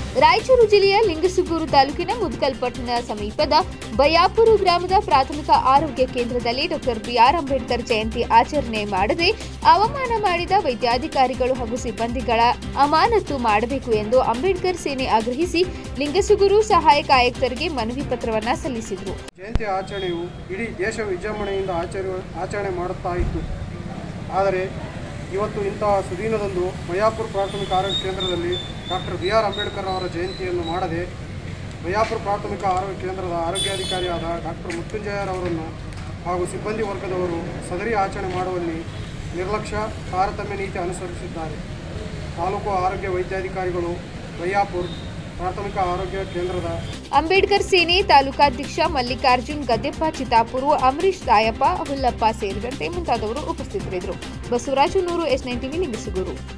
ರಾಯಚೂರು ಜಿಲ್ಲೆಯ ಲಿಂಗಸುಗೂರು ತಾಲೂಕಿನ ಮುದ್ಕಲ್ ಪಟ್ಟಣ ಸಮೀಪದ ಬಯಾಪುರು ಗ್ರಾಮದ ಪ್ರಾಥಮಿಕ ಆರೋಗ್ಯ ಕೇಂದ್ರದಲ್ಲಿ ಡಾಕ್ಟರ್ ಬಿಆರ್ ಅಂಬೇಡ್ಕರ್ ಜಯಂತಿ ಆಚರಣೆ ಮಾಡದೆ ಅವಮಾನ ಮಾಡಿದ ವೈದ್ಯಾಧಿಕಾರಿಗಳು ಹಾಗೂ ಸಿಬ್ಬಂದಿಗಳ ಅಮಾನತು ಮಾಡಬೇಕು ಎಂದು ಅಂಬೇಡ್ಕರ್ ಸೇನೆ ಆಗ್ರಹಿಸಿ ಲಿಂಗಸುಗೂರು ಸಹಾಯಕ ಆಯುಕ್ತರಿಗೆ ಮನವಿ ಪತ್ರವನ್ನ ಸಲ್ಲಿಸಿದರು ಜಯಂತಿ ಆಚರಣೆಯು ಇಡೀ ದೇಶ ವಿಜೃಂಭಣೆಯಿಂದ ಆಚರಣೆ ಆಚರಣೆ ಮಾಡುತ್ತಾ ಇತ್ತು ಆದರೆ ಇವತ್ತು ಇಂತಹ ಸುದೀನದಂದು ಮಯಾಪುರ ಪ್ರಾಥಮಿಕ ಆರೋಗ್ಯ ಕೇಂದ್ರದಲ್ಲಿ ಡಾಕ್ಟರ್ ಬಿ ಆರ್ ಅಂಬೇಡ್ಕರ್ ಅವರ ಜಯಂತಿಯನ್ನು ಮಾಡದೆ ಮಯಾಪುರ ಪ್ರಾಥಮಿಕ ಆರೋಗ್ಯ ಕೇಂದ್ರದ ಆರೋಗ್ಯಾಧಿಕಾರಿಯಾದ ಡಾಕ್ಟರ್ ಮೃತ್ಯುಂಜಯರವರನ್ನು ಹಾಗೂ ಸಿಬ್ಬಂದಿ ವರ್ಗದವರು ಸದರಿ ಆಚರಣೆ ಮಾಡುವಲ್ಲಿ ನಿರ್ಲಕ್ಷ್ಯ ತಾರತಮ್ಯ ನೀತಿ ಅನುಸರಿಸಿದ್ದಾರೆ ತಾಲೂಕು ಆರೋಗ್ಯ ವೈದ್ಯಾಧಿಕಾರಿಗಳು ಮಯ್ಯಾಪುರ್ ಪ್ರಾಥಮಿಕ ಆರೋಗ್ಯ ಕೇಂದ್ರದ ಅಂಬೇಡ್ಕರ್ ಸೇನೆ ತಾಲೂಕಾಧ್ಯಕ್ಷ ಮಲ್ಲಿಕಾರ್ಜುನ್ ಗದ್ದೆಪ್ಪ ಚಿತ್ತಾಪುರು ಅಂಬರೀಶ್ ತಾಯಪ್ಪ ಹುಲ್ಲಪ್ಪ ಸೇರಿದಂತೆ ಮುಂತಾದವರು ಉಪಸ್ಥಿತರಿದ್ದರು ಬಸವರಾಜು ನೂರು ಎಸ್ ನೈನ್ ಟಿವಿ ಲಿಂಗಸುಗೂರು